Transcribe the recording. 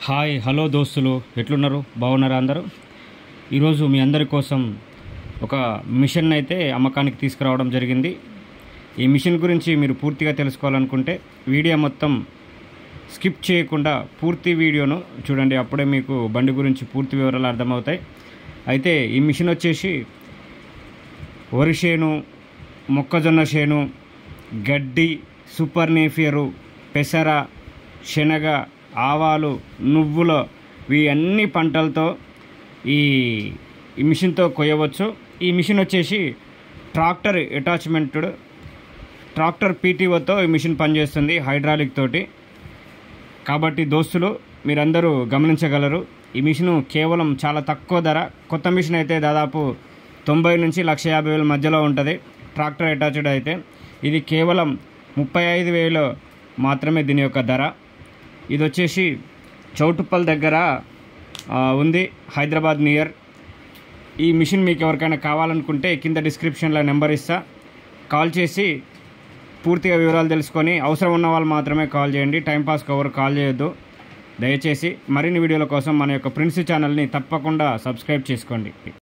hi hello దోస్తులు ఎట్లున్నారు బాగున్నారా అందరూ ఈరోజు మీ అందరి కోసం ఒక మిషన్ అయితే అమ్మకానికి తీసుకురావడం జరిగింది ఈ మిషన్ గురించి మీరు పూర్తిగా తెలుసుకోవాలనుకుంటే వీడియో మొత్తం స్కిప్ చేయకుండా పూర్తి వీడియోను చూడండి అప్పుడే మీకు బండి గురించి పూర్తి వివరాలు అర్థమవుతాయి అయితే ఈ మిషన్ వచ్చేసి వరి చేను మొక్కజొన్న చేను గడ్డి సూపర్ నేఫియరు పెసర శనగ ఆవాలు నువ్వులు ఇవి అన్ని పంటలతో ఈ ఈ మిషన్తో కొయ్యవచ్చు ఈ మిషన్ వచ్చేసి ట్రాక్టర్ అటాచ్మెంటెడ్ ట్రాక్టర్ పీటీఓతో ఈ మిషన్ పనిచేస్తుంది హైడ్రాలిక్ తోటి కాబట్టి దోస్తులు మీరందరూ గమనించగలరు ఈ మిషన్ కేవలం చాలా తక్కువ ధర కొత్త మిషన్ అయితే దాదాపు తొంభై నుంచి లక్ష యాభై వేల మధ్యలో ఉంటుంది ట్రాక్టర్ అటాచ్డ్ అయితే ఇది కేవలం ముప్పై ఐదు వేలు మాత్రమే దీని యొక్క ధర ఇది వచ్చేసి చౌటుప్పల్ దగ్గర ఆ, ఉంది హైదరాబాద్ నియర్ ఈ మిషన్ మీకు ఎవరికైనా కావాలనుకుంటే కింద డిస్క్రిప్షన్లో నెంబర్ ఇస్తా కాల్ చేసి పూర్తిగా వివరాలు తెలుసుకొని అవసరం ఉన్న వాళ్ళు మాత్రమే కాల్ చేయండి టైంపాస్కి ఎవరు కాల్ చేయొద్దు దయచేసి మరిన్ని వీడియోల కోసం మన యొక్క ప్రిన్స్ ఛానల్ని తప్పకుండా సబ్స్క్రైబ్ చేసుకోండి